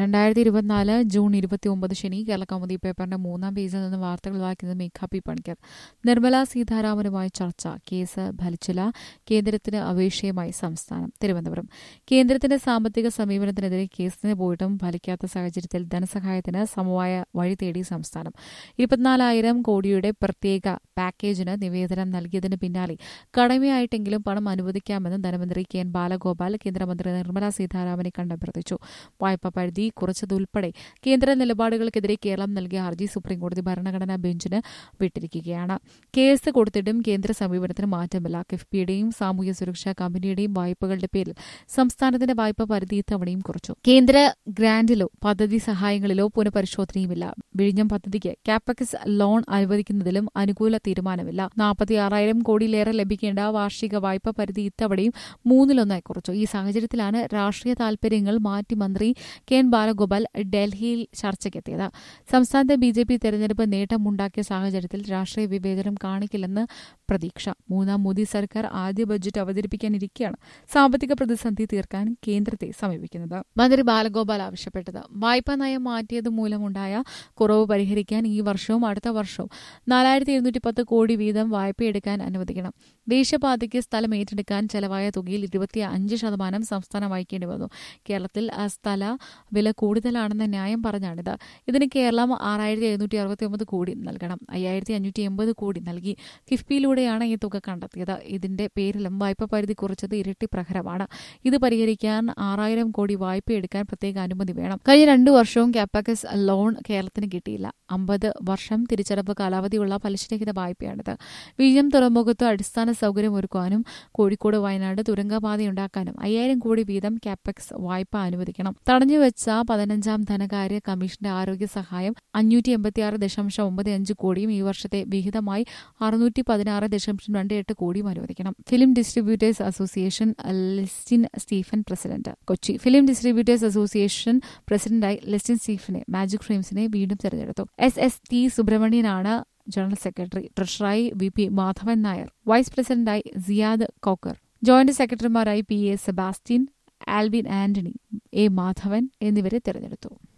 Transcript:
രണ്ടായിരത്തി ഇരുപത്തിനാല് ജൂൺ ഇരുപത്തി ഒമ്പത് ശനി കേരള കൗമുദി പേപ്പറിന്റെ മൂന്നാം പേജിൽ നിന്ന് വാർത്തകൾ വായിക്കുന്നത് മേഘ പി പണിക്കർ നിർമ്മല സീതാരാമനുമായി ചർച്ച കേസ് ഫലിച്ചില്ല കേന്ദ്രത്തിന് അപേക്ഷയുമായി സംസ്ഥാനം തിരുവനന്തപുരം കേന്ദ്രത്തിന്റെ സാമ്പത്തിക സമീപനത്തിനെതിരെ കേസിന് പോയിട്ടും ഫലിക്കാത്ത സാഹചര്യത്തിൽ ധനസഹായത്തിന് സമവായ വഴി തേടി സംസ്ഥാനം ഇരുപത്തിനാലായിരം കോടിയുടെ പ്രത്യേക പാക്കേജിന് നിവേദനം നൽകിയതിന് പിന്നാലെ കടമയായിട്ടെങ്കിലും പണം അനുവദിക്കാമെന്ന് ധനമന്ത്രി കെ എൻ ബാലഗോപാൽ കേന്ദ്രമന്ത്രി നിർമ്മല സീതാരാമനെ കണ്ട് അഭ്യർത്ഥിച്ചു വായ്പാ പരിധി കുറച്ചതുൾപ്പെടെ കേന്ദ്ര നിലപാടുകൾക്കെതിരെ കേരളം നൽകിയ ഹർജി സുപ്രീംകോടതി ഭരണഘടനാ ബെഞ്ചിന് വിട്ടിരിക്കുകയാണ് കേസ് കൊടുത്തിട്ടും കേന്ദ്ര സമീപനത്തിന് മാറ്റമില്ല കിഫ്ബിയുടെയും സാമൂഹ്യ സുരക്ഷാ കമ്പനിയുടെയും വായ്പകളുടെ പേരിൽ സംസ്ഥാനത്തിന്റെ വായ്പ പരിധി ഇത്തവണയും കുറച്ചു കേന്ദ്ര ഗ്രാന്റിലോ പദ്ധതി സഹായങ്ങളിലോ പുനഃപരിശോധനയുമില്ല വിഴിഞ്ഞം പദ്ധതിക്ക് കാപ്പക്സ് ലോൺ അനുവദിക്കുന്നതിലും അനുകൂല തീരുമാനമില്ല നാൽപ്പത്തിയാറായിരം കോടിയിലേറെ ലഭിക്കേണ്ട വാർഷിക വായ്പ പരിധി ഇത്തവണയും മൂന്നിലൊന്നായി കുറച്ചു ഈ സാഹചര്യത്തിലാണ് രാഷ്ട്രീയ താൽപര്യങ്ങൾ മാറ്റി മന്ത്രി കെ എൻ ബാലഗോപാൽ ഡൽഹിയിൽ ചർച്ചയ്ക്കെത്തിയത് സംസ്ഥാനത്തെ ബി ജെ പി തെരഞ്ഞെടുപ്പ് നേട്ടമുണ്ടാക്കിയ സാഹചര്യത്തിൽ രാഷ്ട്രീയ വിവേചനം കാണിക്കില്ലെന്ന് പ്രതീക്ഷ മൂന്നാം മോദി സർക്കാർ ആദ്യ ബജറ്റ് അവതരിപ്പിക്കാനിരിക്കെയാണ് സാമ്പത്തിക പ്രതിസന്ധി തീർക്കാൻ കേന്ദ്രത്തെ സമീപിക്കുന്നത് മന്ത്രി ബാലഗോപാൽ ആവശ്യപ്പെട്ടത് വായ്പാ നയം മാറ്റിയത് മൂലമുണ്ടായ കുറവ് പരിഹരിക്കാൻ ഈ വർഷവും അടുത്ത വർഷവും നാലായിരത്തി എഴുന്നൂറ്റി പത്ത് കോടി വീതം വായ്പയെടുക്കാൻ അനുവദിക്കണം ദേശീയപാതയ്ക്ക് സ്ഥലം ഏറ്റെടുക്കാൻ ചെലവായ തുകയിൽ ഇരുപത്തി അഞ്ച് ശതമാനം സംസ്ഥാനം വഹിക്കേണ്ടി വന്നു കേരളത്തിൽ ആ സ്ഥല വില കൂടുതലാണെന്ന ന്യായം പറഞ്ഞാണിത് ഇതിന് കേരളം ആറായിരത്തി എഴുന്നൂറ്റി അറുപത്തി ഒമ്പത് കോടി നൽകണം അയ്യായിരത്തി അഞ്ഞൂറ്റി എൺപത് കോടി നൽകി കിഫ്ബിയിലൂടെയാണ് ഈ തുക കണ്ടെത്തിയത് ഇതിന്റെ പേരിലും വായ്പ പരിധി കുറച്ചത് ഇരട്ടി പ്രഹരമാണ് ഇത് പരിഹരിക്കാൻ ആറായിരം കോടി വായ്പ എടുക്കാൻ പ്രത്യേക അനുമതി വേണം കഴിഞ്ഞ രണ്ടു വർഷവും ക്യാപ്പക്കസ് ലോൺ കേരളത്തിന് കിട്ടിയില്ല അമ്പത് വർഷം തിരിച്ചടവ് കാലാവധിയുള്ള പലിശരഹിത വായ്പയാണിത് വിഴിഞ്ഞം തുറമുഖത്ത് അടിസ്ഥാന സൗകര്യം ഒരുക്കാനും കോഴിക്കോട് വയനാട് തുരങ്കപാതയുണ്ടാക്കാനും അയ്യായിരം കോടി വീതം ക്യാപ്പക്സ് വായ്പ അനുവദിക്കണം തടഞ്ഞുവെച്ച പതിനഞ്ചാം ധനകാര്യ കമ്മീഷന്റെ ആരോഗ്യ സഹായം അഞ്ഞൂറ്റി എൺപത്തിയാറ് ദശാംശം ഒമ്പത് അഞ്ച് കോടിയും ഈ വർഷത്തെ വിഹിതമായി അറുന്നൂറ്റി പതിനാറ് ദശാംശം രണ്ട് എട്ട് കോടിയും അനുവദിക്കണം film distributors association Lestin Stephen president Kochi film distributors association പ്രസിഡന്റായി ലെസ്റ്റിൻ സ്റ്റീഫനെ മാജിക് ഫ്രെയിംസിനെ വീണ്ടും തെരഞ്ഞെടുത്തു എസ് എസ് ടി സുബ്രഹ്മണ്യനാണ് ജനറൽ സെക്രട്ടറി ട്രഷറായി V P Madhavan Nair vice പ്രസിഡന്റായി സിയാദ് കോക്കർ ജോയിന്റ് സെക്രട്ടറിമാരായി P A Sebastian Alvin Antony A Madhavan എന്നിവരെ തെരഞ്ഞെടുത്തു